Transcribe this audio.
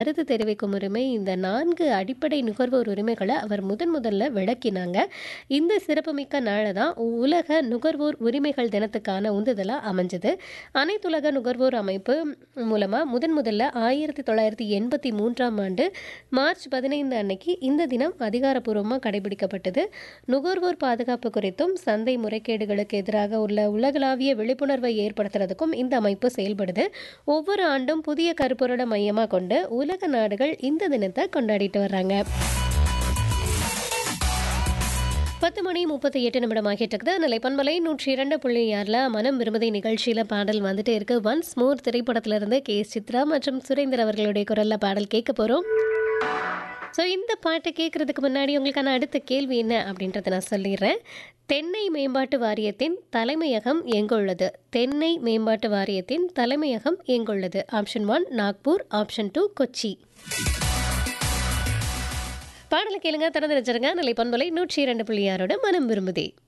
கருத்து தெரிவிக்கும் உரிமை இந்த நான்கு அடிப்படை நுகர்வோர் உரிமைகளை அவர் முதன் முதல்ல விளக்கினாங்க இந்த சிறப்புமிக்க நாளை தான் உலக நுகர்வோர் உரிமைகள் தினத்துக்கான உந்துதலாக அமைஞ்சது அனைத்துலக நுகர்வோர் அமைப்பு மூலமாக முதன் முதல்ல ஆயிரத்தி தொள்ளாயிரத்தி எண்பத்தி மூன்றாம் ஆண்டு மார்ச் பதினைந்து அன்னைக்கு இந்த தினம் அதிகாரப்பூர்வமாக கடைபிடிக்கப்பட்டது நுகர்வோர் பாதுகாப்பு குறித்தும் சந்தை முறைகேடுகளுக்கு எதிராக உள்ள உலகளாவிய விழிப்புணர்வை ஏற்படுத்துறதுக்கும் இந்த அமைப்பு செயல்படுது ஒவ்வொரு ஆண்டும் புதிய கருப்பொருளை மையமாக கொண்டு உலக நாடுகள் இந்த தினத்தை கொண்டாடிட்டு வர்றாங்க பத்து மணி முப்பத்தி எட்டு நிமிடம் ஆகிட்டு இருக்குது நிலைப்பன்மலை நூற்றி இரண்டு புள்ளி ஆறில் மனம் விரும்புதை நிகழ்ச்சியில் பாடல் வந்துட்டு இருக்கு ஒன்ஸ் மோர் திரைப்படத்திலிருந்து கே சித்ரா மற்றும் சுரேந்தர் அவர்களுடைய குரலில் பாடல் கேட்க போகிறோம் ஸோ இந்த பாட்டை கேட்குறதுக்கு முன்னாடி உங்களுக்கான அடுத்த கேள்வி என்ன அப்படின்றத நான் சொல்லிடுறேன் தென்னை மேம்பாட்டு வாரியத்தின் தலைமையகம் எங்குள்ளது தென்னை மேம்பாட்டு வாரியத்தின் தலைமையகம் எங்குள்ளது option one Nagpur option two Kochi பாடலை கேளுங்க திறந்து வச்சிருங்க நிலை பண்பலை நூற்றி இரண்டு புள்ளி ஆறோட மனம் விரும்புதே